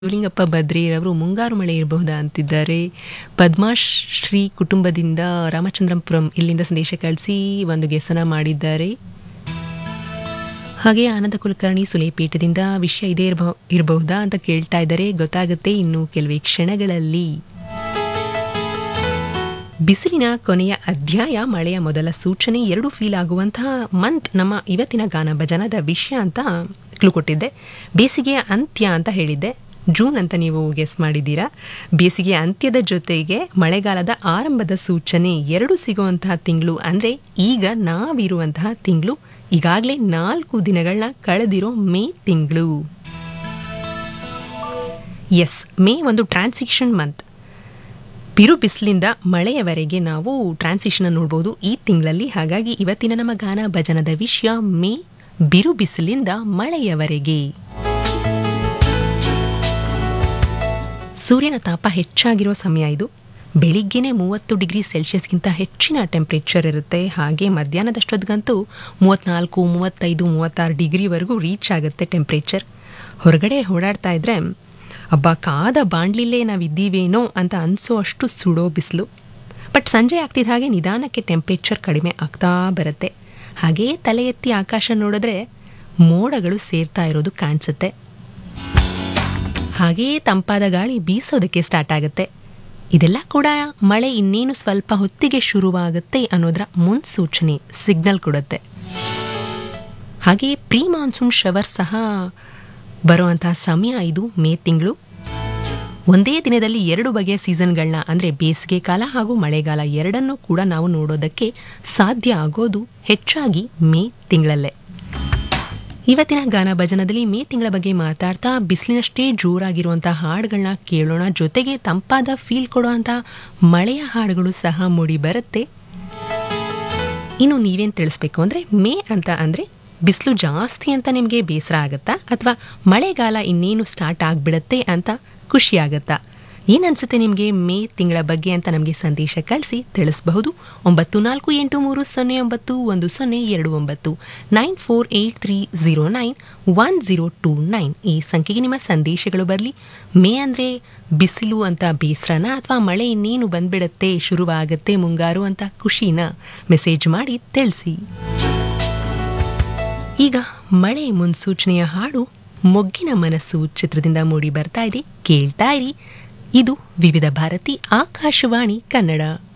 ಶಿವಲಿಂಗಪ್ಪ ಬದ್ರಿರವರು ಮುಂಗಾರು ಮಳೆ ಇರಬಹುದಾ ಅಂತಿದ್ದಾರೆ ಪದ್ಮಾಶ್ರೀ ಕುಟುಂಬದಿಂದ ರಾಮಚಂದ್ರಪುರಂ ಇಲ್ಲಿಂದ ಸಂದೇಶ ಕಳಿಸಿ ಒಂದು ಗೆಸನ ಮಾಡಿದ್ದಾರೆ ಹಾಗೆ ಆನಂದ ಕುಲಕರ್ಣಿ ಸುಲೇಪೇಟದಿಂದ ವಿಷಯ ಇದೇ ಇರಬಹು ಇರಬಹುದಾ ಅಂತ ಕೇಳ್ತಾ ಇದ್ದಾರೆ ಗೊತ್ತಾಗುತ್ತೆ ಇನ್ನು ಕೆಲವೇ ಕ್ಷಣಗಳಲ್ಲಿ ಬಿಸಿಲಿನ ಕೊನೆಯ ಅಧ್ಯಾಯ ಮಳೆಯ ಮೊದಲ ಸೂಚನೆ ಎರಡು ಫೀಲ್ ಆಗುವಂತಹ ಮಂತ್ ನಮ್ಮ ಇವತ್ತಿನ ಗಾನ ಭಜನದ ವಿಷಯ ಅಂತ ಕ್ಲೂ ಕೊಟ್ಟಿದ್ದೆ ಬೇಸಿಗೆಯ ಅಂತ್ಯ ಅಂತ ಹೇಳಿದ್ದೆ ಜೂನ್ ಅಂತ ನೀವು ಗೆಸ್ ಮಾಡಿದ್ದೀರಾ ಬೇಸಿಗೆಯ ಅಂತ್ಯದ ಜೊತೆಗೆ ಮಳೆಗಾಲದ ಆರಂಭದ ಸೂಚನೆ ಎರಡು ಸಿಗುವಂತಹ ತಿಂಗಳು ಅಂದರೆ ಈಗ ನಾವಿರುವಂತಹ ತಿಂಗಳು ಈಗಾಗಲೇ ನಾಲ್ಕು ದಿನಗಳನ್ನ ಕಳೆದಿರೋ ಮೇ ತಿಂಗಳು ಎಸ್ ಮೇ ಒಂದು ಟ್ರಾನ್ಸಿಷನ್ ಮಂತ್ ಬಿರು ಬಿಸಿಲಿಂದ ಮಳೆಯವರೆಗೆ ನಾವು ಟ್ರಾನ್ಸಿಷನ್ ನೋಡ್ಬೋದು ಈ ತಿಂಗಳಲ್ಲಿ ಹಾಗಾಗಿ ಇವತ್ತಿನ ನಮ್ಮ ಗಾನ ಭಜನದ ವಿಷಯ ಮೇ ಬಿರು ಬಿಸಿಲಿಂದ ಮಳೆಯವರೆಗೆ ಸೂರ್ಯನ ತಾಪ ಹೆಚ್ಚಾಗಿರೋ ಸಮಯ ಇದು ಬೆಳಿಗ್ಗೆನೆ ಮೂವತ್ತು ಡಿಗ್ರಿ ಸೆಲ್ಸಿಯಸ್ಗಿಂತ ಹೆಚ್ಚಿನ ಟೆಂಪ್ರೇಚರ್ ಇರುತ್ತೆ ಹಾಗೆ ಮಧ್ಯಾಹ್ನದಷ್ಟೊತ್ತಿಗಂತೂ ಮೂವತ್ತ್ನಾಲ್ಕು ಮೂವತ್ತೈದು ಮೂವತ್ತಾರು ಡಿಗ್ರಿವರೆಗೂ ರೀಚ್ ಆಗುತ್ತೆ ಟೆಂಪ್ರೇಚರ್ ಹೊರಗಡೆ ಓಡಾಡ್ತಾ ಇದ್ರೆ ಹಬ್ಬ ಕಾದ ಬಾಂಡ್ಲಿಲ್ಲೇ ನಾವಿದ್ದೀವೇನೋ ಅಂತ ಅನಿಸೋ ಅಷ್ಟು ಸುಡೋ ಬಿಸಿಲು ಬಟ್ ಸಂಜೆ ಆಗ್ತಿದ್ದ ಹಾಗೆ ನಿಧಾನಕ್ಕೆ ಟೆಂಪ್ರೇಚರ್ ಕಡಿಮೆ ಆಗ್ತಾ ಬರುತ್ತೆ ಹಾಗೆಯೇ ತಲೆ ಎತ್ತಿ ಆಕಾಶ ನೋಡಿದ್ರೆ ಮೋಡಗಳು ಸೇರ್ತಾ ಇರೋದು ಕಾಣಿಸುತ್ತೆ ಹಾಗೆಯೇ ತಂಪಾದ ಗಾಳಿ ಬೀಸೋದಕ್ಕೆ ಸ್ಟಾರ್ಟ್ ಆಗುತ್ತೆ ಇದೆಲ್ಲ ಕೂಡ ಮಳೆ ಇನ್ನೇನು ಸ್ವಲ್ಪ ಹೊತ್ತಿಗೆ ಶುರುವಾಗುತ್ತೆ ಅನ್ನೋದರ ಮುನ್ಸೂಚನೆ ಸಿಗ್ನಲ್ ಕೊಡುತ್ತೆ ಹಾಗೆಯೇ ಪ್ರೀ ಮಾನ್ಸೂನ್ ಶವರ್ ಸಹ ಬರುವಂತಹ ಸಮಯ ಇದು ಮೇ ತಿಂಗಳು ಒಂದೇ ದಿನದಲ್ಲಿ ಎರಡು ಬಗೆಯ ಸೀಸನ್ಗಳನ್ನ ಅಂದರೆ ಬೇಸಿಗೆ ಕಾಲ ಹಾಗೂ ಮಳೆಗಾಲ ಎರಡನ್ನೂ ಕೂಡ ನಾವು ನೋಡೋದಕ್ಕೆ ಸಾಧ್ಯ ಆಗೋದು ಹೆಚ್ಚಾಗಿ ಮೇ ತಿಂಗಳಲ್ಲೇ ಇವತ್ತಿನ ಗಾನ ಭಜನದಲ್ಲಿ ಮೇ ತಿಂಗಳ ಬಗ್ಗೆ ಮಾತಾಡ್ತಾ ಬಿಸಿಲಿನಷ್ಟೇ ಜೋರಾಗಿರುವಂತಹ ಹಾಡುಗಳನ್ನ ಕೇಳೋಣ ಜೊತೆಗೆ ತಂಪಾದ ಫೀಲ್ ಕೊಡುವಂಥ ಮಳೆಯ ಹಾಡುಗಳು ಸಹ ಮೂಡಿ ಬರುತ್ತೆ ಇನ್ನು ನೀವೇನು ತಿಳಿಸ್ಬೇಕು ಅಂದರೆ ಮೇ ಅಂತ ಅಂದರೆ ಬಿಸಿಲು ಜಾಸ್ತಿ ಅಂತ ನಿಮಗೆ ಬೇಸರ ಆಗುತ್ತಾ ಅಥವಾ ಮಳೆಗಾಲ ಇನ್ನೇನು ಸ್ಟಾರ್ಟ್ ಆಗಿಬಿಡತ್ತೆ ಅಂತ ಖುಷಿ ಆಗುತ್ತಾ ಏನನ್ಸುತ್ತೆ ನಿಮಗೆ ಮೇ ತಿಂಗಳ ಬಗ್ಗೆ ಅಂತ ನಮಗೆ ಸಂದೇಶ ಕಳಿಸಿ ತಿಳಿಸಬಹುದು ಒಂಬತ್ತು ನಾಲ್ಕು ಎಂಟು ಮೂರು ಸೊನ್ನೆ ಒಂಬತ್ತು ಒಂದು ಸೊನ್ನೆ ಎರಡು ಒಂಬತ್ತು nine four eight three zero nine one zero two nine ಈ ಸಂಖ್ಯೆಗೆ ನಿಮ್ಮ ಸಂದೇಶಗಳು ಬರಲಿ ಮೇ ಅಂದರೆ ಬಿಸಿಲು ಅಂತ ಬೇಸರನ ಅಥವಾ ಮಳೆ ಇನ್ನೇನು ಬಂದ್ಬಿಡತ್ತೆ ಶುರುವಾಗತ್ತೆ ಮುಂಗಾರು ಅಂತ ಖುಷಿನ ಮೆಸೇಜ್ ಮಾಡಿ ತಿಳಿಸಿ ಈಗ ಮಳೆ ಮುನ್ಸೂಚನೆಯ ಹಾಡು ಮೊಗ್ಗಿನ ಮನಸ್ಸು ಚಿತ್ರದಿಂದ ಮೂಡಿ ಬರ್ತಾ ಇದೆ ಕೇಳ್ತಾ ಇರಿ ಇದು ವಿವಿಧ ಭಾರತಿ ಆಕಾಶವಾಣಿ ಕನ್ನಡ